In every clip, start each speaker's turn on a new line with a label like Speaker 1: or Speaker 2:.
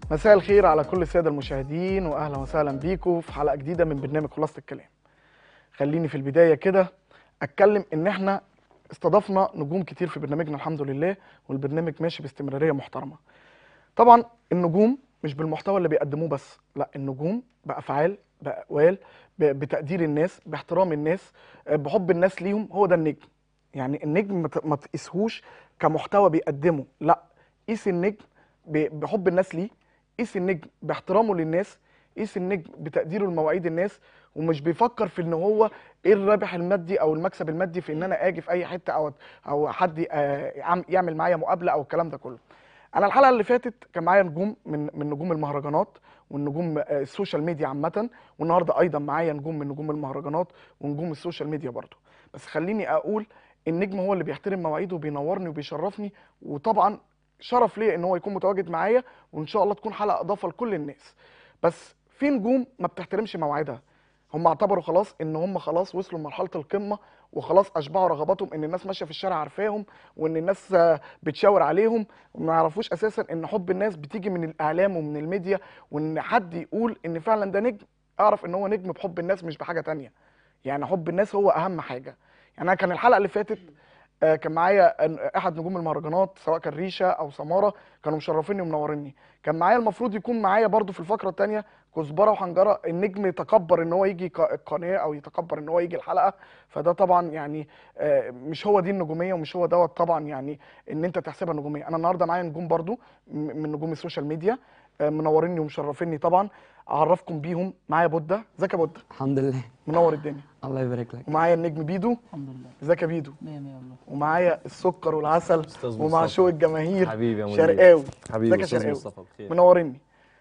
Speaker 1: مساء الخير على كل الساده المشاهدين واهلا وسهلا بيكم في حلقه جديده من برنامج خلاصه الكلام خليني في البدايه كده اتكلم ان احنا استضفنا نجوم كتير في برنامجنا الحمد لله والبرنامج ماشي باستمراريه محترمه طبعا النجوم مش بالمحتوى اللي بيقدموه بس لا النجوم بافعال باقوال ب- بتقدير الناس باحترام الناس آه، بحب الناس ليهم هو ده النجم يعني النجم ما ت- ما تقيسهوش كمحتوى بيقدمه لا قيس النجم ب- بحب الناس ليه قيس النجم باحترامه للناس قيس النجم بتقديره لمواعيد الناس ومش بيفكر في ان هو ايه الربح المادي او المكسب المادي في ان انا اجي في اي حته او او حد آه، يعم- يعمل معايا مقابله او الكلام ده كله انا الحلقه اللي فاتت كان معايا نجوم من من نجوم المهرجانات والنجوم آه، السوشيال ميديا عامه والنهارده ايضا معايا نجوم من نجوم المهرجانات ونجوم السوشيال ميديا برضه بس خليني اقول النجم هو اللي بيحترم مواعيده وبينورني وبيشرفني وطبعا شرف ليا ان هو يكون متواجد معايا وان شاء الله تكون حلقه اضافه لكل الناس بس في نجوم ما بتحترمش مواعيدها هم اعتبروا خلاص ان هم خلاص وصلوا لمرحله القمه وخلاص اشبعوا رغباتهم ان الناس ماشيه في الشارع عارفاهم وان الناس آه، بتشاور عليهم وما يعرفوش اساسا ان حب الناس بتيجي من الاعلام ومن الميديا وان حد يقول ان فعلا ده نجم اعرف ان هو نجم بحب الناس مش بحاجه تانية يعني حب الناس هو اهم حاجه يعني انا كان الحلقه اللي فاتت آه، كان معايا أن- احد نجوم المهرجانات سواء كان ريشه او سماره كانوا مشرفيني ومنوريني كان معايا المفروض يكون معايا برضو في الفقره الثانيه كزبره وحنجره النجم يتكبر ان هو يجي ق- القناه او يتكبر ان هو يجي الحلقه فده طبعا يعني آه، مش هو دي النجوميه ومش هو دوت طبعا يعني ان انت تحسبها نجوميه انا النهارده معايا نجوم برضو م- من نجوم السوشيال ميديا آه، منوريني ومشرفيني طبعا اعرفكم بيهم معايا بودة ازيك يا بودة
Speaker 2: الحمد لله
Speaker 1: منور الدنيا
Speaker 2: الله يبارك لك
Speaker 1: ومعايا النجم بيدو
Speaker 3: الحمد لله
Speaker 1: ازيك يا بيدو
Speaker 3: مية مية والله
Speaker 1: ومعايا السكر والعسل
Speaker 4: أستاذ
Speaker 1: ومع
Speaker 4: مصطفى.
Speaker 1: شوق الجماهير
Speaker 4: حبيبي يا منير.
Speaker 1: شرقاوي
Speaker 4: حبيبي
Speaker 1: ازيك يا
Speaker 4: استاذ
Speaker 1: شرقاوي
Speaker 4: مصطفى بخير
Speaker 1: منورني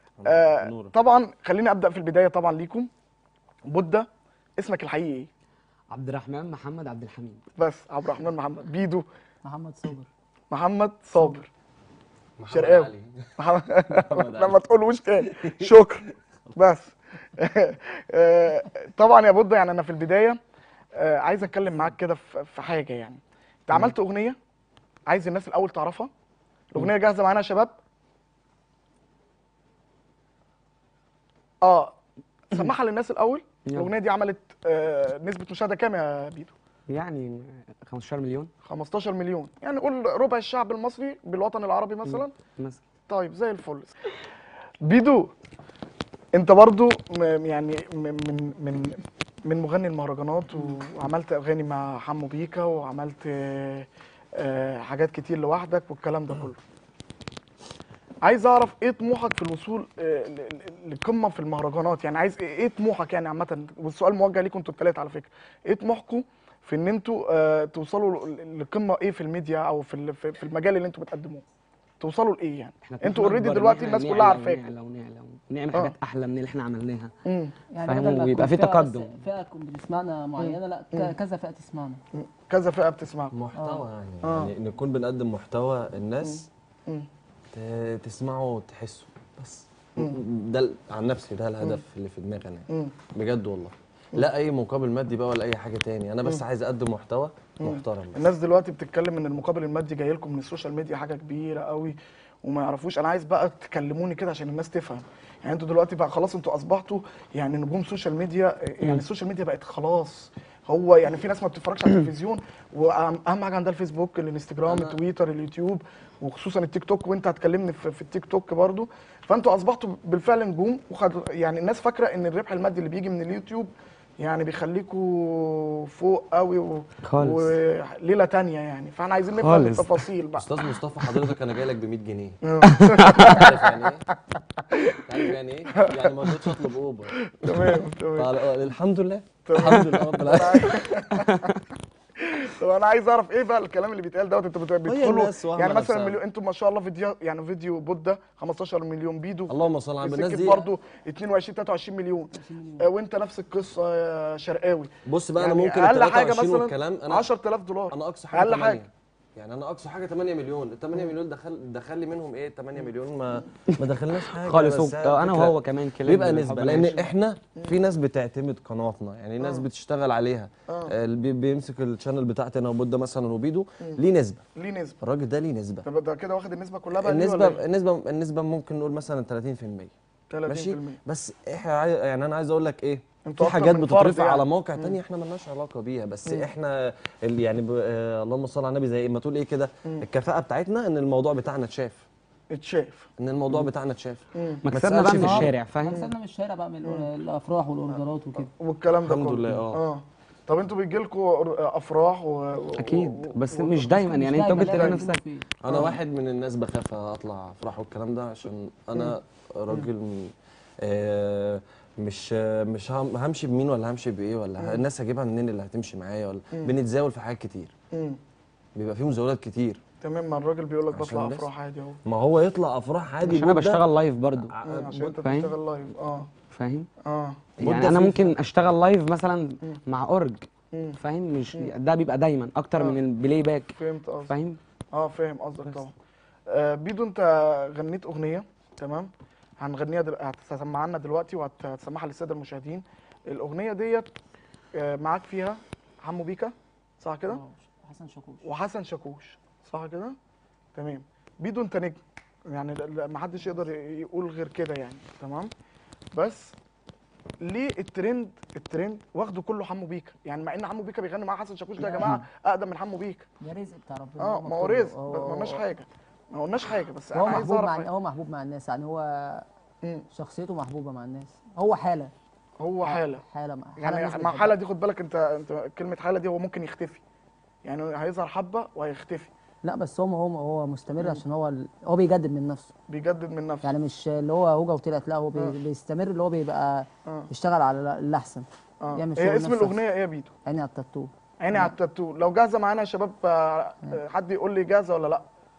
Speaker 1: آه
Speaker 4: نورك.
Speaker 1: طبعا خليني ابدا في البدايه طبعا ليكم بودة اسمك الحقيقي ايه
Speaker 2: عبد الرحمن محمد عبد الحميد
Speaker 1: بس عبد الرحمن محمد بيدو
Speaker 3: محمد صابر
Speaker 1: محمد صابر
Speaker 4: محمد
Speaker 1: شرقاوي.
Speaker 4: علي.
Speaker 1: محمد
Speaker 4: محمد
Speaker 1: لما
Speaker 4: علي.
Speaker 1: تقولوش تاني شكرا بس آه، طبعا يا بودة يعني انا في البدايه آه، عايز اتكلم معاك كده في في حاجه يعني انت عملت اغنيه عايز الناس الاول تعرفها الاغنيه جاهزه معانا يا شباب اه سمعها للناس الاول
Speaker 2: يلا.
Speaker 1: الاغنيه دي عملت آه، نسبه مشاهده كام يا بيدو
Speaker 2: يعني 15 مليون
Speaker 1: 15 مليون يعني قول ربع الشعب المصري بالوطن العربي مثلا
Speaker 2: مثلا
Speaker 1: طيب زي الفل بيدو انت برضو م- يعني م- من من من مغني المهرجانات وعملت اغاني مع حمو بيكا وعملت آه، آه، حاجات كتير لوحدك والكلام ده كله عايز اعرف ايه طموحك في الوصول آه، ل- ل- لقمه في المهرجانات يعني عايز ايه إيه طموحك يعني عامه والسؤال موجه ليكم انتوا الثلاثه على فكره ايه طموحكم في ان انتوا آه، توصلوا ل- لقمه ايه في الميديا او في ال- في في المجال اللي انتوا بتقدموه توصلوا لايه يعني
Speaker 2: احنا
Speaker 1: انتوا
Speaker 2: طموحنا
Speaker 1: اوريدي
Speaker 2: أكبر إن
Speaker 1: دلوقتي
Speaker 2: إحنا
Speaker 1: الناس
Speaker 2: نعلى
Speaker 1: كلها عارفاك
Speaker 2: ونعلى ونعلى ونعمل
Speaker 1: آه.
Speaker 2: حاجات احلى من اللي احنا عملناها
Speaker 1: امم
Speaker 3: يعني
Speaker 2: فاهم؟
Speaker 3: بدل ما
Speaker 2: ويبقى
Speaker 3: تكون
Speaker 2: في
Speaker 3: فئة
Speaker 2: تقدم.
Speaker 3: بس- فئة كنت بتسمعنا معينة لا ك- كذا فئة تسمعنا
Speaker 1: كذا فئه بتسمعكم
Speaker 4: محتوى يعني
Speaker 1: آه.
Speaker 4: يعني نكون بنقدم محتوى الناس
Speaker 1: مم.
Speaker 4: ت- تسمعه وتحسه بس ده ال- عن نفسي ده الهدف اللي في دماغي انا
Speaker 1: مم.
Speaker 4: بجد والله لا اي مقابل مادي بقى ولا اي حاجه تاني انا بس عايز اقدم محتوى محترم بس
Speaker 1: الناس دلوقتي بتتكلم ان المقابل المادي جاي لكم من السوشيال ميديا حاجه كبيره قوي وما يعرفوش انا عايز بقى تكلموني كده عشان الناس تفهم يعني انتوا دلوقتي بقى خلاص انتوا اصبحتوا يعني نجوم سوشيال ميديا يعني السوشيال ميديا بقت خلاص هو يعني في ناس ما بتتفرجش على التلفزيون واهم حاجه عندها الفيسبوك الانستجرام التويتر اليوتيوب وخصوصا التيك توك وانت هتكلمني في, في التيك توك برضو فانتوا اصبحتوا بالفعل نجوم وخدوا يعني الناس فاكره ان الربح المادي اللي بيجي من اليوتيوب يعني بيخليكوا فوق قوي و...
Speaker 2: خالص.
Speaker 1: وليله تانية يعني فاحنا عايزين نفهم
Speaker 2: خالص.
Speaker 1: التفاصيل بقى
Speaker 4: استاذ مصطفى حضرتك انا جاي لك ب 100 جنيه
Speaker 1: آه.
Speaker 4: عارف يعني ايه؟ عارف يعني ايه؟ يعني ما رضيتش اطلب اوبر
Speaker 1: تمام تمام
Speaker 4: قال- قال الحمد لله الحمد لله رب العالمين
Speaker 1: طب انا عايز اعرف ايه بقى الكلام اللي بيتقال دوت انتوا بت- بتدخلوا
Speaker 4: الناس واهمة
Speaker 1: يعني مثلا
Speaker 4: نفسها.
Speaker 1: مليون انتوا ما شاء الله فيديو يعني فيديو بودة 15 مليون بيدو
Speaker 4: اللهم صل على النبي الناس
Speaker 1: سكت
Speaker 4: دي
Speaker 1: برضه 22 23 مليون آه، وانت نفس القصه يا شرقاوي
Speaker 4: بص بقى
Speaker 1: يعني
Speaker 4: انا ممكن
Speaker 1: اقل
Speaker 4: ال
Speaker 1: حاجه
Speaker 4: 23
Speaker 1: مثلا
Speaker 4: والكلام انا
Speaker 1: 10000 دولار
Speaker 4: انا اقصى حاجه
Speaker 1: اقل
Speaker 4: 8
Speaker 1: حاجه
Speaker 4: يعني انا اقصى حاجه 8 مليون ال 8 مليون دخل دخل لي منهم ايه 8 مليون ما ما دخلناش حاجه
Speaker 2: خالص
Speaker 4: بس
Speaker 2: هو-
Speaker 4: هي
Speaker 2: انا
Speaker 4: الفكرة
Speaker 2: وهو كمان كلاب
Speaker 4: بيبقى
Speaker 2: بالحب
Speaker 4: نسبه
Speaker 2: ماشي.
Speaker 4: لان احنا في ناس بتعتمد قناتنا يعني ناس بتشتغل عليها آه، اللي بي- بيمسك الشانل بتاعتي انا وبودة مثلا وبيدو ليه نسبه
Speaker 1: ليه نسبه
Speaker 4: الراجل ده ليه نسبه
Speaker 1: طب ده كده واخد النسبه كلها بقى ليه
Speaker 4: النسبه
Speaker 1: ولا إيه؟
Speaker 4: النسبه النسبه ممكن نقول مثلا 30%
Speaker 1: 30%
Speaker 4: ماشي بس احنا عاي... يعني انا عايز اقول لك ايه
Speaker 1: انتوا
Speaker 4: في
Speaker 1: أكتر
Speaker 4: حاجات
Speaker 1: من فرد
Speaker 4: بتترفع
Speaker 1: يعني.
Speaker 4: على مواقع تانية احنا ملناش علاقه بيها بس احنا اللي يعني ب... آه اللهم صل على النبي زي ما تقول ايه كده الكفاءه بتاعتنا ان الموضوع بتاعنا اتشاف
Speaker 1: اتشاف
Speaker 4: ان الموضوع بتاعنا اتشاف
Speaker 2: مكسبنا بقى
Speaker 4: تسألش
Speaker 2: من
Speaker 4: في
Speaker 2: الشارع فاهم
Speaker 3: مكسبنا من الشارع بقى من ال- الافراح والاوردرات وكده
Speaker 1: والكلام ده
Speaker 4: الحمد
Speaker 1: كله.
Speaker 4: لله، اه.
Speaker 1: اه طب انتوا بيجي لكم افراح و... و-
Speaker 2: اكيد
Speaker 1: و-
Speaker 2: بس
Speaker 1: و-
Speaker 2: مش دايما يعني انت
Speaker 3: دايما
Speaker 2: قلت
Speaker 3: لازم
Speaker 2: لنفسك
Speaker 3: يكون في-
Speaker 4: انا واحد من الناس بخاف اطلع افراح والكلام ده عشان انا راجل م- آه مش آه مش هم- همشي بمين ولا همشي بايه ولا ه- الناس هجيبها منين اللي هتمشي معايا ولا بنتزاول في حاجات كتير
Speaker 1: مم.
Speaker 4: بيبقى في مزاولات كتير
Speaker 1: تمام ما الراجل بيقول لك
Speaker 4: عشان
Speaker 1: بطلع
Speaker 4: بس.
Speaker 1: افراح عادي اهو
Speaker 4: ما هو يطلع افراح عادي
Speaker 2: عشان انا
Speaker 4: بودة.
Speaker 2: بشتغل لايف برضو
Speaker 4: ع-
Speaker 1: مم، عشان انت
Speaker 2: فاهم؟
Speaker 1: بتشتغل لايف اه
Speaker 2: فاهم
Speaker 1: اه
Speaker 4: مدة
Speaker 2: يعني انا
Speaker 4: في-
Speaker 2: ممكن اشتغل لايف مثلا مع اورج
Speaker 1: مم.
Speaker 2: فاهم مش ده بيبقى دايما اكتر
Speaker 1: آه.
Speaker 2: من البلاي باك
Speaker 1: فهمت قصدك
Speaker 2: فاهم
Speaker 1: اه فاهم قصدك
Speaker 2: بس.
Speaker 1: طبعا آه بيدو انت غنيت اغنيه تمام هنغنيها دل... هتسمعها لنا دلوقتي وهتسمعها للساده المشاهدين الاغنيه ديت آه معاك فيها حمو بيكا صح كده
Speaker 3: آه، حسن شاكوش
Speaker 1: وحسن شاكوش صح كده تمام بيدو انت نجم يعني ما حدش يقدر يقول غير كده يعني تمام بس ليه الترند الترند واخده كله حمو بيكا يعني مع ان حمو بيكا بيغني مع حسن شاكوش ده يا جماعه اقدم من حمو بيكا
Speaker 3: ده رزق بتاع ربنا
Speaker 1: اه
Speaker 3: هو
Speaker 1: ما هو
Speaker 3: مكتوب له.
Speaker 1: رزق
Speaker 3: هو-
Speaker 1: بس ما قلناش
Speaker 3: هو-
Speaker 1: حاجه ما قلناش حاجه بس
Speaker 3: هو
Speaker 1: انا عايز
Speaker 3: محبوب
Speaker 1: اعرف
Speaker 3: مع هو محبوب مع الناس يعني هو
Speaker 1: مم.
Speaker 3: شخصيته محبوبه مع الناس هو حاله
Speaker 1: هو حاله
Speaker 3: حاله مع
Speaker 1: يعني
Speaker 3: الناس
Speaker 1: مع
Speaker 3: بتحبها.
Speaker 1: حاله دي خد بالك انت انت كلمه حاله دي هو ممكن يختفي يعني هيظهر حبه وهيختفي
Speaker 3: لا بس هو هو هو مستمر عشان هو ال- هو بيجدد من نفسه
Speaker 1: بيجدد من نفسه
Speaker 3: يعني مش اللي هو هوجه وطلعت لا هو بي
Speaker 1: آه.
Speaker 3: بيستمر اللي هو بيبقى
Speaker 1: آه.
Speaker 3: يشتغل على الاحسن
Speaker 1: اه
Speaker 3: يعمل
Speaker 1: هي
Speaker 3: شغل
Speaker 1: اسم
Speaker 3: نفسه.
Speaker 1: الاغنيه ايه يا بيدو
Speaker 3: عيني على التاتو
Speaker 1: عيني على التاتو لو جاهزه معانا يا شباب آه، آه، حد يقول لي جاهزه ولا لا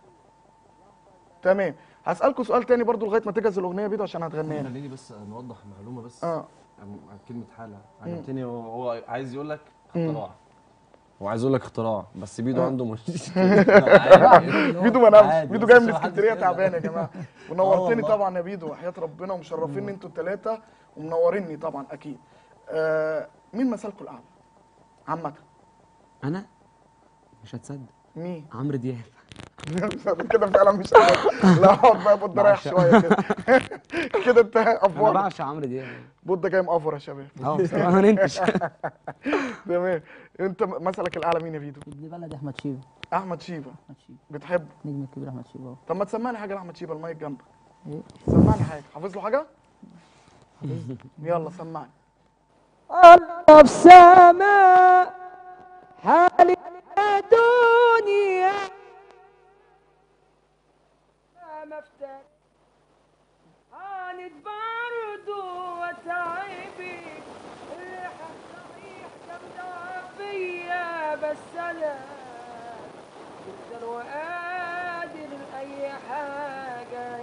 Speaker 1: تمام هسالكم سؤال تاني برضو لغايه ما تجهز الاغنيه يا بيدو عشان هتغنيها لي.
Speaker 4: خليني بس نوضح معلومه بس
Speaker 1: اه
Speaker 4: عن عن كلمه حاله عجبتني هو هو عايز يقول لك اختراع هو عايز يقول لك اختراع بس بيدو عنده مشكله
Speaker 1: بيدو ما نامش
Speaker 4: عادي،
Speaker 1: بيدو
Speaker 4: بس
Speaker 1: جاي من
Speaker 4: هو محدش
Speaker 1: اسكندريه
Speaker 4: كده.
Speaker 1: تعبان يا جماعه ونورتني
Speaker 4: والله.
Speaker 1: طبعا يا بيدو وحياه ربنا ومشرفيني انتوا الثلاثه ومنوريني طبعا اكيد آه مين مثلكم الاعلى عامه
Speaker 2: انا مش هتصدق
Speaker 1: مين
Speaker 2: عمرو دياب
Speaker 1: كده فعلا مش عارف. لا اقعد بقى بود رايح
Speaker 2: بعشق.
Speaker 1: شويه كده كده انت
Speaker 2: انا
Speaker 1: افور
Speaker 2: بعشق عمرو دياب
Speaker 1: بود جاي مقفر يا شباب
Speaker 2: اه بصراحه ما نمتش
Speaker 1: تمام انت مثلك الاعلى مين يا بيدو
Speaker 3: ابن بلدي احمد شيبه
Speaker 1: احمد شيبه
Speaker 3: احمد شيبه
Speaker 1: بتحبه
Speaker 3: نجم الكبير احمد شيبه اهو
Speaker 1: طب ما تسمعني حاجه لاحمد شيبه المايك جنبك
Speaker 3: ايه
Speaker 1: سمعني حاجه حافظ له حاجه يلا سمعني
Speaker 3: ابسامة حالي دنيا مفتاح عانت برضو وتعبي الريحة صحيح جامدة فيا بس أنا قدر وقادر لأي حاجة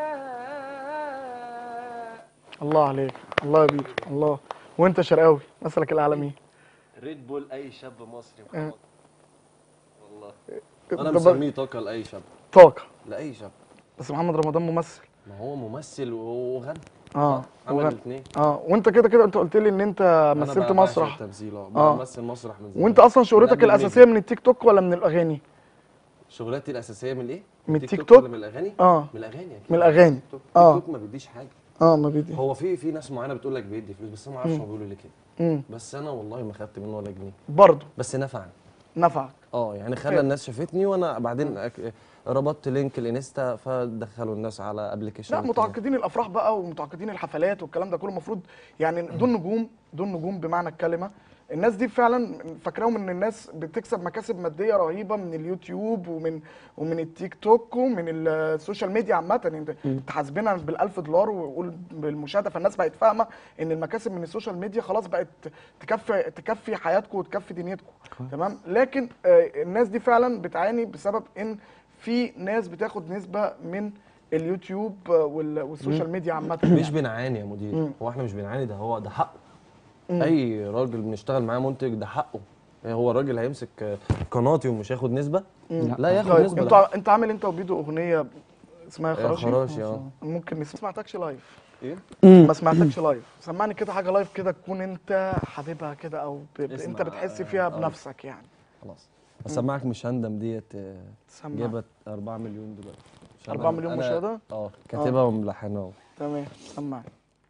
Speaker 3: إداها
Speaker 1: الله عليك الله يا بيدو الله وانت شرقاوي مثلك الاعلى مين
Speaker 4: ريد بول اي شاب مصري
Speaker 1: آه.
Speaker 4: محمد والله انا
Speaker 1: طب-
Speaker 4: مسميه طاقه لاي شاب
Speaker 1: طاقه
Speaker 4: لاي شاب
Speaker 1: بس محمد رمضان ممثل
Speaker 4: ما هو ممثل وغنى
Speaker 1: اه
Speaker 4: عمل
Speaker 1: وغنى.
Speaker 4: الاثنين
Speaker 1: اه وانت كده كده انت قلت لي ان انت مثلت مسرح
Speaker 4: تمثيل اه
Speaker 1: آه.
Speaker 4: بمثل مسرح من زمان
Speaker 1: وانت اصلا شهرتك
Speaker 4: قبل
Speaker 1: الاساسيه من التيك توك ولا من الاغاني
Speaker 4: شغلاتي الاساسيه من ايه؟
Speaker 1: من
Speaker 4: التيك
Speaker 1: التيك
Speaker 4: توك
Speaker 1: توك؟
Speaker 4: ولا من الاغاني؟
Speaker 1: اه
Speaker 4: من الاغاني اكيد
Speaker 1: من الأغاني.
Speaker 4: تيك توك
Speaker 1: آه.
Speaker 4: تيك توك ما بيديش حاجه
Speaker 1: اه ما بيدي
Speaker 4: هو في في ناس معينه بتقول لك بيدي فلوس بس انا ما اعرفش هو بيقولوا ليه كده
Speaker 1: امم
Speaker 4: بس انا والله ما خدت منه ولا جنيه
Speaker 1: برضه
Speaker 4: بس نفعني
Speaker 1: نفعك
Speaker 4: اه يعني
Speaker 1: حلو.
Speaker 4: خلى الناس شافتني وانا بعدين أك- ربطت لينك الانستا فدخلوا الناس على ابلكيشن
Speaker 1: لا متعقدين الافراح بقى ومتعقدين الحفلات والكلام ده كله المفروض يعني دول نجوم دول نجوم بمعنى الكلمه الناس دي فعلا فاكراهم ان الناس بتكسب مكاسب ماديه رهيبه من اليوتيوب ومن ومن التيك توك ومن السوشيال ميديا عامه انت انت حاسبينها بال1000 دولار وقول بالمشاهده فالناس بقت فاهمه ان المكاسب من السوشيال ميديا خلاص بقت تكفي تكفي حياتكم وتكفي دنيتكم تمام لكن آه، الناس دي فعلا بتعاني بسبب ان في ناس بتاخد نسبه من اليوتيوب وال- والسوشيال ميديا عامه
Speaker 4: مش بنعاني يا مدير
Speaker 1: مم.
Speaker 4: هو احنا مش بنعاني ده هو ده حقه
Speaker 1: مم.
Speaker 4: اي راجل بنشتغل معاه منتج ده حقه يعني هو الراجل هيمسك آه، قناتي ومش هياخد نسبه
Speaker 1: مم.
Speaker 4: لا ياخد
Speaker 1: طيب
Speaker 4: نسبه
Speaker 1: انت
Speaker 4: لا.
Speaker 1: انت عامل انت وبيدو اغنيه اسمها
Speaker 4: آه،
Speaker 1: خراشي
Speaker 4: خراشي اه
Speaker 1: ممكن نسمع- ما سمعتكش لايف
Speaker 4: ايه
Speaker 1: ما سمعتكش لايف سمعني كده حاجه لايف كده تكون انت حبيبها كده او ب... ب...
Speaker 4: اسمع،
Speaker 1: انت بتحس
Speaker 4: آه،
Speaker 1: فيها
Speaker 4: آه.
Speaker 1: بنفسك يعني
Speaker 4: خلاص اسمعك مش هندم ديت آه،
Speaker 1: سمع
Speaker 4: جابت 4 مليون دلوقتي عشان
Speaker 1: 4
Speaker 4: أنا-
Speaker 1: مليون
Speaker 4: أنا-
Speaker 1: مشاهدة؟
Speaker 4: اه كاتبها وملحنها
Speaker 1: تمام سمعني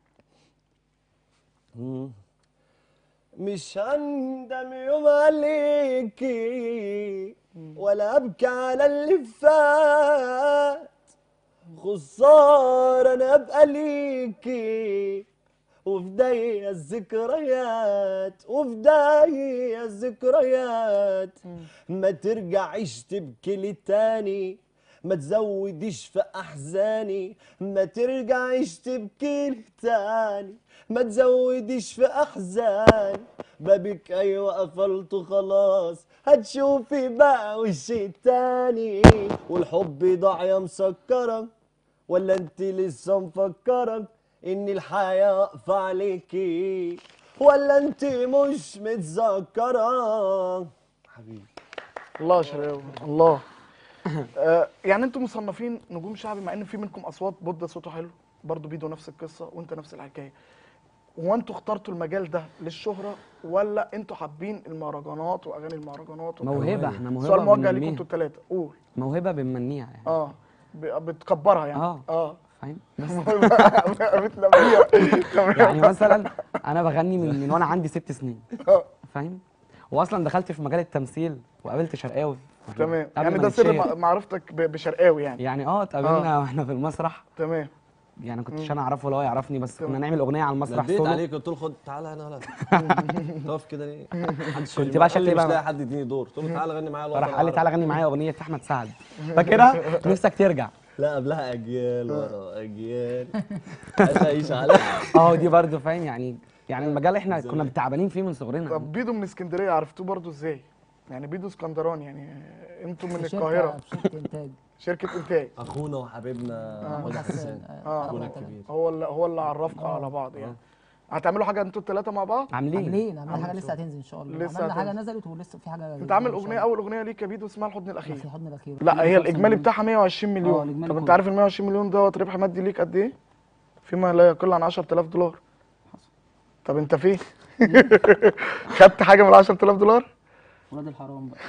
Speaker 4: مم. مش هندم يوم عليكي ولا ابكي على اللي فات خسارة انا ابقى ليكي وفي داية الذكريات وفي داية الذكريات ما ترجعيش تبكي لي تاني ما تزوديش في احزاني ما ترجعيش تبكي لي تاني ما تزوديش في احزاني بابك ايوه قفلته خلاص هتشوفي بقى وش تاني والحب ضاع يا مسكرة ولا انت لسه مفكرة ان الحياة واقفة عليكي ولا انت مش متذكرة حبيبي
Speaker 1: الله يا شباب الله آه يعني انتوا مصنفين نجوم شعبي مع ان في منكم اصوات بودة صوته حلو برضه بيدو نفس القصه وانت نفس الحكايه هو انتوا اخترتوا المجال ده للشهره ولا انتوا حابين المهرجانات واغاني المهرجانات والكلام ده؟
Speaker 2: موهبه احنا موهبه
Speaker 1: سؤال موجه ليكم
Speaker 2: بننميها.
Speaker 1: انتوا الثلاثه قول
Speaker 2: موهبه بنمنيها يعني
Speaker 1: اه ب- بتكبرها يعني
Speaker 2: اه.
Speaker 1: اه
Speaker 2: فاهم بس
Speaker 1: بتنميها تمام
Speaker 2: يعني مثلا انا بغني من, من وانا عندي ست سنين
Speaker 1: آه،
Speaker 2: فاهم واصلا دخلت في مجال التمثيل وقابلت شرقاوي
Speaker 1: تمام
Speaker 2: قبل
Speaker 1: يعني
Speaker 2: ما
Speaker 1: ده سر
Speaker 2: نتشهر.
Speaker 1: مع- معرفتك ب- بشرقاوي يعني
Speaker 2: يعني اه اتقابلنا واحنا في المسرح
Speaker 1: تمام
Speaker 2: يعني كنتش انا اعرفه ولا هو يعرفني بس
Speaker 1: تمام.
Speaker 2: كنا نعمل اغنيه على المسرح
Speaker 4: نديت
Speaker 2: سولو
Speaker 4: عليك قلت له خد تعالى هنا ولا تقف كده ليه؟ محدش
Speaker 2: كنت
Speaker 4: قال
Speaker 2: بقى
Speaker 4: لي
Speaker 2: شكلي
Speaker 4: مش
Speaker 2: بقى-
Speaker 4: لاقي حد يديني دور قلت له تعالى غني معايا الوطن
Speaker 2: فراح قال لي
Speaker 4: العربي.
Speaker 2: تعالى غني معايا اغنيه احمد سعد فاكرها نفسك ترجع
Speaker 4: لا قبلها اجيال ورا اجيال عايز اعيش على
Speaker 2: اه دي برضه فاهم يعني يعني المجال احنا كنا تعبانين فيه من صغرنا
Speaker 1: طب بيدو من اسكندريه عرفتوه برضو ازاي؟ يعني بيدو اسكندراني يعني انتوا من
Speaker 3: في شركة-
Speaker 1: القاهره
Speaker 3: في شركة إنتاج
Speaker 1: شركه انتاج
Speaker 4: اخونا وحبيبنا محمود
Speaker 3: حسان
Speaker 4: حسان
Speaker 1: آه.
Speaker 4: اخونا الكبير
Speaker 1: هو اللي هو اللي عرفكم على بعض يعني هتعملوا حاجه انتوا الثلاثه مع بعض؟
Speaker 2: عاملين
Speaker 3: عاملين عاملين حاجة لسه هتنزل إن شاء الله
Speaker 1: لسه
Speaker 3: عملنا حاجة
Speaker 1: هتنزل.
Speaker 3: نزلت ولسه في حاجة
Speaker 1: انت عامل
Speaker 3: جديدة إن شاء
Speaker 1: اغنيه
Speaker 3: الله.
Speaker 1: اول اغنيه ليك يا بيدو اسمها الحضن الاخير
Speaker 3: في حضن الأخير
Speaker 1: لا هي
Speaker 3: 150
Speaker 1: الاجمالي
Speaker 3: مليون.
Speaker 1: بتاعها 120
Speaker 3: اه،
Speaker 1: مليون
Speaker 3: الإجمالي
Speaker 1: طب انت
Speaker 3: كله.
Speaker 1: عارف ال 120 مليون دوت ربح مادي ليك قد ايه؟ فيما لا يقل عن 10000 دولار طب انت فين؟ خدت حاجه من ال 10000 دولار؟
Speaker 3: ولاد الحرام بقى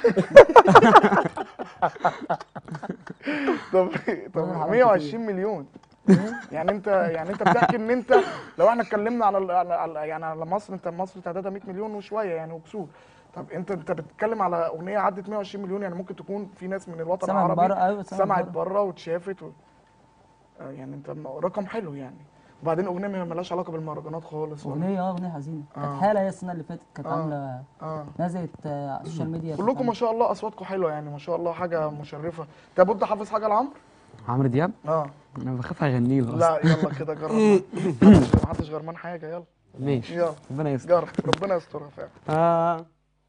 Speaker 1: طب طب
Speaker 3: والله
Speaker 1: 120 مليون يعني انت يعني انت بتحكي ان انت لو احنا اتكلمنا على على- على- يعني على مصر انت مصر تعدادها 100 مليون وشويه يعني وكسور طب انت انت بتتكلم على اغنيه عدت 120 مليون يعني ممكن تكون في ناس من الوطن
Speaker 3: سمعت
Speaker 1: العربي
Speaker 3: بره، أيوة، سمعت
Speaker 1: سمعت
Speaker 3: بره.
Speaker 1: بره واتشافت و... آه، يعني انت رقم حلو يعني وبعدين اغنيه ما مالهاش علاقه بالمهرجانات خالص ولا-
Speaker 3: أغنية اه أغنية حزينة
Speaker 1: آه.
Speaker 3: كانت حالة هي السنة اللي فاتت كانت
Speaker 1: آه.
Speaker 3: عاملة
Speaker 1: اه
Speaker 3: نزلت آه، على السوشيال ميديا كانت
Speaker 1: كلكم ما شاء الله اصواتكم حلوه يعني ما شاء الله حاجه مشرفه طب انت حافظ حاجه لعمرو؟
Speaker 2: عمرو دياب
Speaker 1: اه
Speaker 2: انا بخاف اغني له اصلا
Speaker 1: لا يلا كده جرب محدش- محدش غرمان حاجه يلا
Speaker 2: ماشي
Speaker 1: يلا
Speaker 2: ربنا يستر
Speaker 1: جرب ربنا يسترها فعلا
Speaker 2: آه.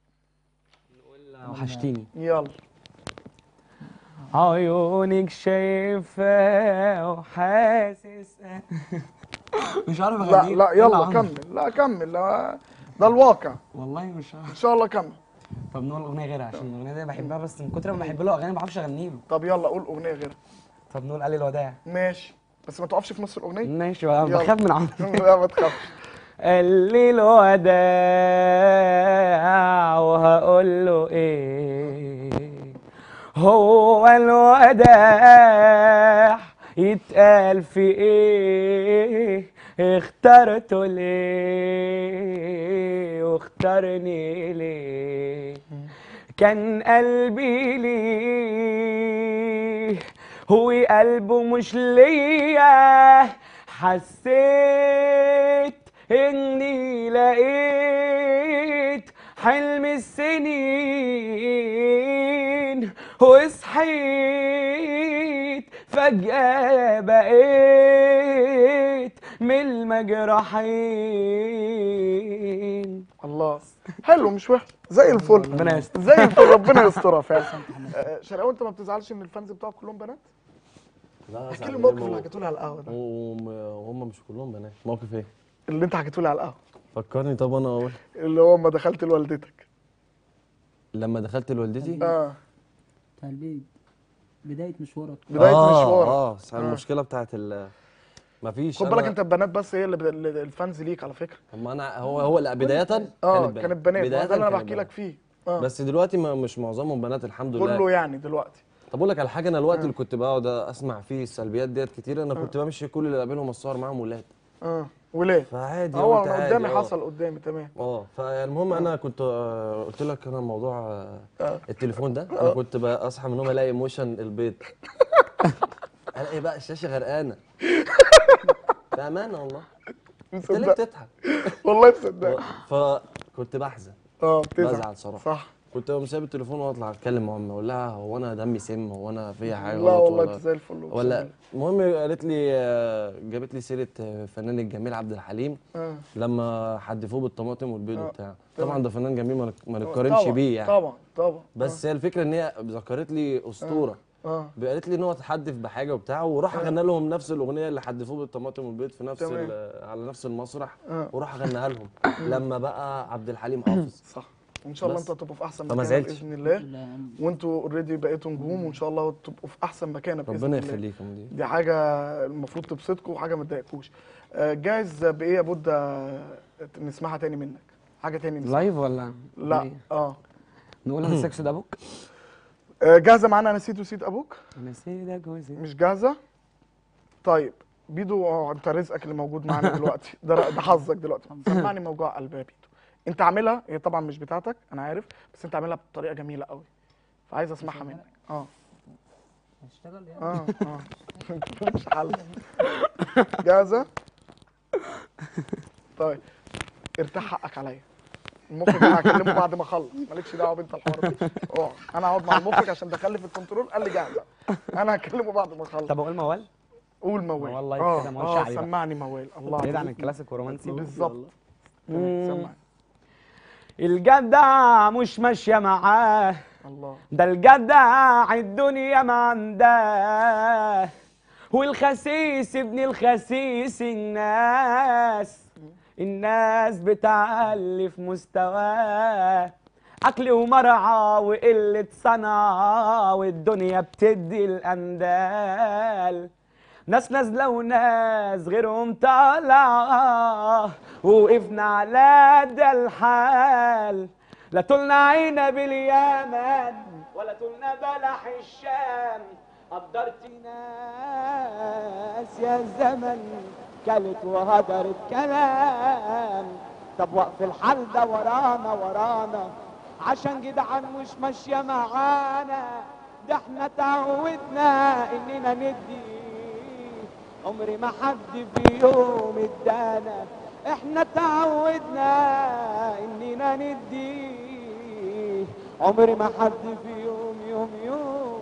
Speaker 2: وحشتيني
Speaker 1: يلا
Speaker 2: عيونك شايفة وحاسس مش عارف
Speaker 1: لا
Speaker 2: اغني
Speaker 1: لا يلا
Speaker 2: عمرو.
Speaker 1: كمل لا كمل لا ده الواقع
Speaker 2: والله مش عارف
Speaker 1: ان شاء الله كمل
Speaker 2: طب نقول اغنيه غيرها عشان الاغنيه دي بحبها بس من كتر ما بحب له اغاني ما بعرفش اغني له
Speaker 1: طب يلا قول اغنيه غيرها
Speaker 2: طب نقول قال الوداع
Speaker 1: ماشي بس ما تقفش في نص الاغنيه
Speaker 2: ماشي بقى
Speaker 1: يلا.
Speaker 2: بخاف من عمرو
Speaker 1: لا ما تخافش
Speaker 2: قال لي الوداع وهقول له ايه هو الوداع يتقال في ايه اخترته ليه واختارني ليه كان قلبي ليه هو قلبه مش ليا حسيت اني لقيت حلم السنين وصحيت فجأة بقيت من المجرحين
Speaker 1: الله حلو مش وحش زي الفل
Speaker 2: ربنا يستر.
Speaker 1: زي الفل ربنا يسترها فعلا آه، شرقاوي انت ما بتزعلش ان الفانز بتوعك كلهم بنات؟
Speaker 4: لا
Speaker 1: احكي لي الموقف اللي حكيته لي على القهوه ده
Speaker 4: وهم مش كلهم بنات موقف ايه
Speaker 1: اللي انت حكيته لي على القهوه
Speaker 4: فكرني طب انا اقول
Speaker 1: اللي هو ما دخلت لوالدتك
Speaker 4: لما دخلت لوالدتي
Speaker 1: اه
Speaker 3: فالبي بدايه مشوارك
Speaker 1: بدايه
Speaker 4: آه
Speaker 1: مشوارك
Speaker 4: اه بس
Speaker 1: آه.
Speaker 4: المشكله بتاعت ال مفيش
Speaker 1: خد
Speaker 4: أنا-
Speaker 1: بالك انت البنات بس هي اللي بد- اللي- الفانز ليك على فكره
Speaker 4: طب ما انا هو هو لا بدايه
Speaker 1: اه كانت بنات ما
Speaker 4: بداية
Speaker 1: ده اللي انا
Speaker 4: كانت
Speaker 1: بحكي
Speaker 4: بنات.
Speaker 1: لك فيه اه
Speaker 4: بس دلوقتي ما مش معظمهم بنات الحمد لله
Speaker 1: كله يعني دلوقتي
Speaker 4: طب اقول لك على حاجه انا الوقت اللي كنت بقعد اسمع فيه السلبيات ديت كتير انا كنت بمشي كل اللي قابلهم الصور معاهم ولاد
Speaker 1: اه وليه
Speaker 4: فعادي
Speaker 1: هو
Speaker 4: قلت
Speaker 1: انا
Speaker 4: عادي،
Speaker 1: قدامي
Speaker 4: آه.
Speaker 1: حصل قدامي تمام
Speaker 4: اه فالمهم انا كنت آه، قلت لك انا موضوع آه،
Speaker 1: آه.
Speaker 4: التليفون ده انا كنت بقى اصحى من النوم الاقي موشن البيض الاقي بقى الشاشه غرقانه بامانه والله انت ليه
Speaker 1: مصدق
Speaker 4: بتضحك
Speaker 1: والله مصدق
Speaker 4: فكنت بحزن
Speaker 1: اه بتزعل
Speaker 4: بزعل صراحه
Speaker 1: صح
Speaker 4: كنت قوم سايب التليفون واطلع اتكلم مع امي اقول لها هو انا دمي سم هو انا فيا حاجه
Speaker 1: لا
Speaker 4: غلط
Speaker 1: والله
Speaker 4: ولا
Speaker 1: انت زي الفل أقسم
Speaker 4: ولا
Speaker 1: بالله.
Speaker 4: المهم قالت لي آه، جابت لي سيره آه، فنان الجميل عبد الحليم
Speaker 1: اه
Speaker 4: لما حدفوه بالطماطم والبيض
Speaker 1: آه.
Speaker 4: وبتاع
Speaker 1: تمام.
Speaker 4: طبعا ده فنان جميل ما نك- ما نتقارنش
Speaker 1: طبعاً،
Speaker 4: بيه يعني
Speaker 1: طبعا طبعا
Speaker 4: بس هي الفكره ان هي ذكرت لي اسطوره
Speaker 1: اه
Speaker 4: قالت لي ان هو اتحدف بحاجه وبتاع وراح غنى لهم نفس الاغنيه اللي حدفوه بالطماطم والبيض في نفس
Speaker 1: تمام.
Speaker 4: ال- على نفس المسرح
Speaker 1: آه.
Speaker 4: وراح غناها لهم لما بقى عبد الحليم حافظ
Speaker 1: صح وان شاء الله
Speaker 4: بس.
Speaker 1: انتوا تبقوا في احسن
Speaker 4: فما
Speaker 1: مكان
Speaker 4: زعلتش.
Speaker 1: باذن الله
Speaker 3: لا،
Speaker 1: وانتوا اوريدي بقيتوا نجوم وان شاء الله تبقوا في احسن مكان باذن
Speaker 4: ربنا
Speaker 1: الله
Speaker 4: يخليك يا مدير
Speaker 1: دي حاجه المفروض تبسطكم وحاجه ما تضايقكوش آه، جاهز بايه يا بودة نسمعها تاني منك حاجه تاني نسمعها
Speaker 2: لايف ولا
Speaker 1: لا
Speaker 2: إيه؟
Speaker 1: اه
Speaker 2: نقول انا سكس ده ابوك
Speaker 1: آه، جاهزه معانا انا نسيت وسيد ابوك
Speaker 2: انا سيدك وسيدك
Speaker 1: مش جاهزه طيب بيدو اه انت رزقك اللي موجود معانا دلوقتي ده ده حظك دلوقتي سمعني موجوع قلبي يا بيدو انت عاملها هي طبعا مش بتاعتك انا عارف بس انت عاملها بطريقه جميله قوي فعايز اسمعها منك اه
Speaker 3: هشتغل يعني
Speaker 1: اه اه مش حل جاهزه طيب ارتاح حقك عليا المخرج انا هكلمه بعد ما اخلص مالكش دعوه بنت الحوار ده اه انا هقعد مع المخرج عشان دخل لي في الكنترول قال لي جاهزه انا هكلمه بعد ما اخلص
Speaker 2: طب اقول موال
Speaker 1: قول موال
Speaker 2: موال لايف
Speaker 1: اه
Speaker 2: كده، موال
Speaker 1: اه
Speaker 2: شعبي بقى.
Speaker 1: سمعني موال الله
Speaker 2: بعيد عن
Speaker 1: عليك.
Speaker 2: الكلاسيك والرومانسي
Speaker 1: بالظبط تمام، سمعني
Speaker 2: الجدع مش ماشيه معاه
Speaker 1: الله
Speaker 2: ده الجدع الدنيا ما عندها والخسيس ابن الخسيس الناس الناس بتعلي في مستواه أكل ومرعى وقلة صنعة والدنيا بتدي الأندال ناس نازلة وناس غيرهم طالعة وقفنا على ده الحال لا طولنا عينا باليمن ولا طولنا بلح الشام قدرت ناس يا زمن كلت وهدرت كلام طب وقف الحال ده ورانا ورانا عشان جدعان مش ماشية معانا ده احنا تعودنا اننا ندي عمري ما حد في يوم ادانا احنا تعودنا اننا ندي عمري ما حد في يوم يوم يوم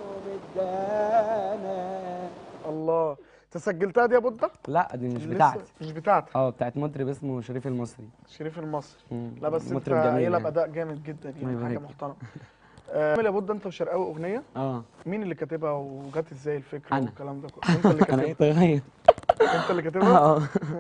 Speaker 2: ادانا
Speaker 1: الله انت سجلتها دي يا بودة؟
Speaker 2: لا دي مش
Speaker 1: لسه-
Speaker 2: بتاعتي
Speaker 1: مش بتاعتك
Speaker 2: اه بتاعت مطرب اسمه شريف المصري
Speaker 1: شريف المصري
Speaker 2: مم.
Speaker 1: لا بس انت
Speaker 2: مطرب جميل
Speaker 1: قايلها
Speaker 2: يعني.
Speaker 1: باداء جامد جدا
Speaker 2: الله
Speaker 1: يعني حاجه
Speaker 2: يبارك.
Speaker 1: محترمه آه، عامل يا بودة انت وشرقاوي اغنيه
Speaker 2: اه
Speaker 1: مين اللي كاتبها وجات ازاي الفكره
Speaker 2: أنا.
Speaker 1: والكلام ده كله انت اللي
Speaker 2: انا
Speaker 1: كاتبها
Speaker 2: ايه تغير
Speaker 1: انت اللي كاتبها
Speaker 2: اه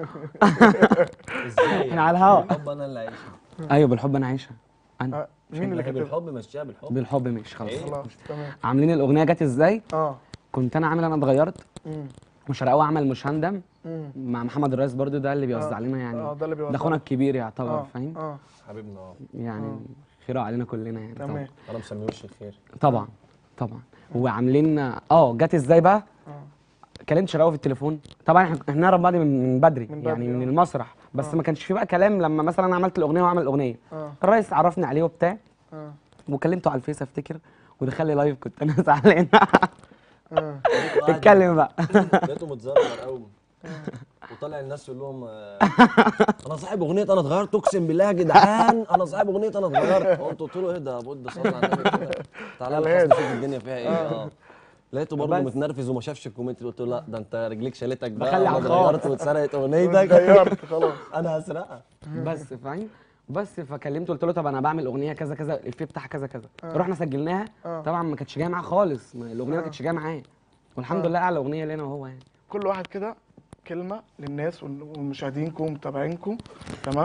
Speaker 4: ازاي
Speaker 2: احنا على الهوا
Speaker 4: الحب انا اللي عايشها
Speaker 2: ايوه بالحب انا عايشها انا
Speaker 1: آه، مين اللي
Speaker 4: ما هي
Speaker 1: كاتبها
Speaker 4: بالحب مشيها بالحب
Speaker 2: بالحب مش خلاص
Speaker 1: خلاص تمام
Speaker 2: عاملين الاغنيه جت ازاي
Speaker 1: اه
Speaker 2: كنت انا عامل انا اتغيرت
Speaker 1: امم
Speaker 2: وشرقاوي عمل مش هندم
Speaker 1: امم
Speaker 2: مع محمد الرئيس برضو ده اللي بيوزع لنا يعني
Speaker 1: اه ده اللي بيوزع
Speaker 2: ده اخونا الكبير يعتبر
Speaker 1: اه
Speaker 2: فاهم
Speaker 1: اه
Speaker 4: حبيبنا اه
Speaker 2: يعني خيره علينا كلنا يعني
Speaker 1: تمام
Speaker 2: طبعا
Speaker 4: انا مسميه وش الخير
Speaker 2: طبعا طبعا وعاملين اه جت ازاي بقى
Speaker 1: اه
Speaker 2: كلمت شرقاوي في التليفون طبعا احنا احنا نعرف بعض من من بدري
Speaker 1: من
Speaker 2: يعني
Speaker 1: بدري،
Speaker 2: من
Speaker 1: آه.
Speaker 2: المسرح بس ما كانش في بقى كلام لما مثلا انا عملت الاغنيه وعمل الاغنيه
Speaker 1: اه
Speaker 2: الرئيس عرفني عليه وبتاع
Speaker 1: اه
Speaker 2: وكلمته على الفيس افتكر ودخل لي لايف كنت انا زعلان
Speaker 1: اه
Speaker 2: اتكلم بقى
Speaker 4: لقيته متذمر قوي وطالع الناس يقول لهم آه، انا صاحب اغنيه انا اتغيرت اقسم بالله يا جدعان انا صاحب اغنيه انا اتغيرت قلت قلت له ايه ده يا بود صلي على النبي كده تعالى
Speaker 1: على
Speaker 4: نخلص
Speaker 1: الهادي.
Speaker 4: نشوف الدنيا فيها ايه اه لقيته برضه
Speaker 2: بس.
Speaker 4: متنرفز وما شافش الكومنت قلت له لا ده انت رجليك شالتك بقى
Speaker 2: بخلي
Speaker 4: انا
Speaker 2: على الخاص.
Speaker 4: اتغيرت واتسرقت اغنيتك
Speaker 1: اتغيرت خلاص
Speaker 4: انا هسرقها
Speaker 2: بس فاهم بس فكلمته قلت له طب انا بعمل اغنيه كذا كذا الفيه بتاعها كذا كذا رحنا سجلناها
Speaker 1: آه.
Speaker 2: طبعا ما كانتش جايه معاه خالص ما- الاغنيه ما كانتش جايه معاه والحمد لله اعلى اغنيه لينا وهو يعني
Speaker 1: كل واحد كده كلمه للناس وال- ومشاهدينكم ومتابعينكم تمام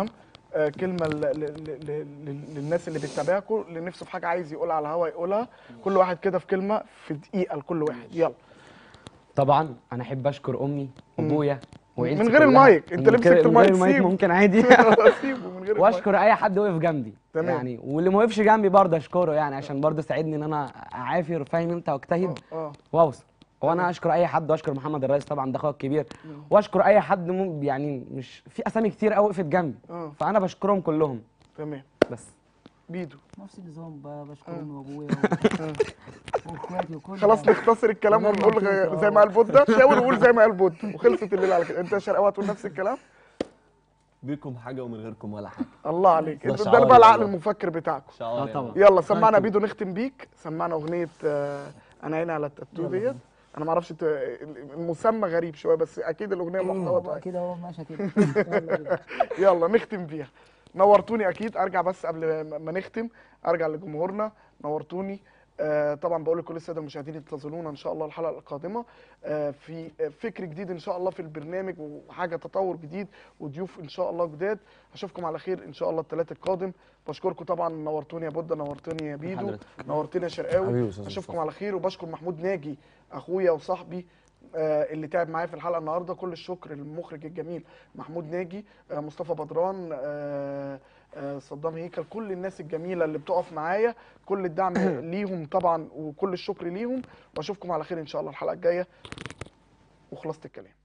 Speaker 1: آه، كلمه ل- ل- ل- ل- للناس اللي بتتابعكم اللي نفسه في حاجه عايز يقولها على الهوا يقولها كل واحد كده في كلمه في دقيقه لكل واحد يلا
Speaker 2: طبعا انا احب اشكر امي وابويا وعيلتي
Speaker 1: من غير
Speaker 2: كلها.
Speaker 1: المايك، أنت
Speaker 2: من
Speaker 1: ليه
Speaker 2: غير-
Speaker 1: مسكت
Speaker 2: من غير
Speaker 1: المايك؟ سيبه.
Speaker 2: ممكن عادي
Speaker 1: سيبه من غير المايك.
Speaker 2: واشكر اي حد وقف جنبي
Speaker 1: تمام.
Speaker 2: يعني واللي ما وقفش جنبي برضه اشكره يعني عشان برضه ساعدني ان انا اعافر فاهم انت واجتهد
Speaker 1: اه
Speaker 2: واوصل وانا اشكر اي حد واشكر محمد الرئيس طبعا ده اخويا الكبير واشكر اي حد مم- يعني مش في اسامي كتير قوي وقفت جنبي
Speaker 1: اه
Speaker 2: فانا بشكرهم كلهم
Speaker 1: تمام
Speaker 2: بس
Speaker 1: بيدو
Speaker 3: نفس النظام ب- بشكر امي وابويا و- واخواتي وكل
Speaker 1: خلاص
Speaker 3: يعني.
Speaker 1: نختصر الكلام
Speaker 3: وغير
Speaker 1: ونقول
Speaker 3: منطقي،
Speaker 1: غ- زي
Speaker 3: آه.
Speaker 1: ما قال بودة شاور وقول زي ما قال بودة وخلصت الليله على كده انت يا شرقاوي هتقول نفس الكلام
Speaker 4: بيكم حاجه ومن غيركم ولا حاجه
Speaker 1: الله عليك
Speaker 4: ده
Speaker 1: انت ده
Speaker 4: شعار
Speaker 1: بقى العقل
Speaker 4: والله.
Speaker 1: المفكر بتاعكم
Speaker 4: شعار
Speaker 2: اه
Speaker 4: يعني.
Speaker 2: طبعا
Speaker 1: يلا سمعنا
Speaker 2: Thank you.
Speaker 1: بيدو نختم بيك سمعنا اغنيه آه، انا عيني على التاتو ديت انا ما اعرفش ت- المسمى غريب شويه بس اكيد الاغنيه محتوى طيب
Speaker 3: كده هو ماشي كده يلا بينا.
Speaker 1: يلا نختم بيها نورتوني اكيد ارجع بس قبل ما ما نختم ارجع لجمهورنا نورتوني آه طبعا بقول لكل الساده المشاهدين انتظرونا ان شاء الله الحلقه القادمه آه في آه، فكر جديد ان شاء الله في البرنامج وحاجه تطور جديد وضيوف ان شاء الله جداد اشوفكم على خير ان شاء الله الثلاث القادم بشكركم طبعا نورتوني يا بودة نورتني يا بيدو
Speaker 4: حضرتك.
Speaker 1: نورتني يا
Speaker 4: حبيبي
Speaker 1: شرقاوي
Speaker 4: يا أستاذ
Speaker 1: اشوفكم
Speaker 4: مصطفى.
Speaker 1: على خير وبشكر محمود ناجي اخويا وصاحبي آه، اللي تعب معايا في الحلقه النهارده كل الشكر للمخرج الجميل محمود ناجي آه، مصطفى بدران آه، آه، صدام هيكل كل الناس الجميله اللي بتقف معايا كل الدعم ليهم طبعا وكل الشكر ليهم واشوفكم على خير ان شاء الله الحلقه الجايه وخلصت الكلام